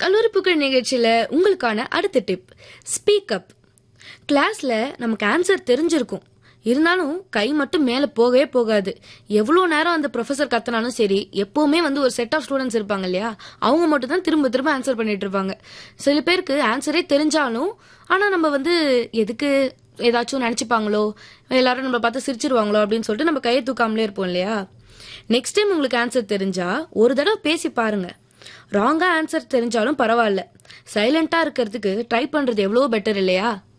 கல்லூரி நிகழ்ச்சியில உங்களுக்கான அடுத்த டிப் ஸ்பீக் அப் கிளாஸ்ல நமக்கு ஆன்சர் தெரிஞ்சிருக்கும் இருந்தாலும் கை மட்டும் மேல போகவே போகாது எவ்வளவு நேரம் அந்த ப்ரொஃபசர் கத்தினாலும் சரி எப்பவுமே வந்து ஒரு செட் ஆஃப் ஸ்டூடெண்ட்ஸ் இருப்பாங்க இல்லையா அவங்க மட்டும் தான் திரும்ப திரும்ப ஆன்சர் பண்ணிட்டு இருப்பாங்க சில பேருக்கு ஆன்சரே தெரிஞ்சாலும் ஆனா நம்ம வந்து எதுக்கு ஏதாச்சும் நினைச்சுப்பாங்களோ எல்லாரும் நம்ம பார்த்து சிரிச்சிருவாங்களோ அப்படின்னு சொல்லிட்டு நம்ம கையை தூக்காமலே இருப்போம் இல்லையா நெக்ஸ்ட் டைம் உங்களுக்கு ஆன்சர் தெரிஞ்சா ஒரு தடவை பேசி பாருங்க ராங்கா ஆன்சர் தெரிஞ்சாலும் பரவாயில்ல சைலண்டா இருக்கிறதுக்கு ட்ரை பண்றது எவ்வளவு பெட்டர் இல்லையா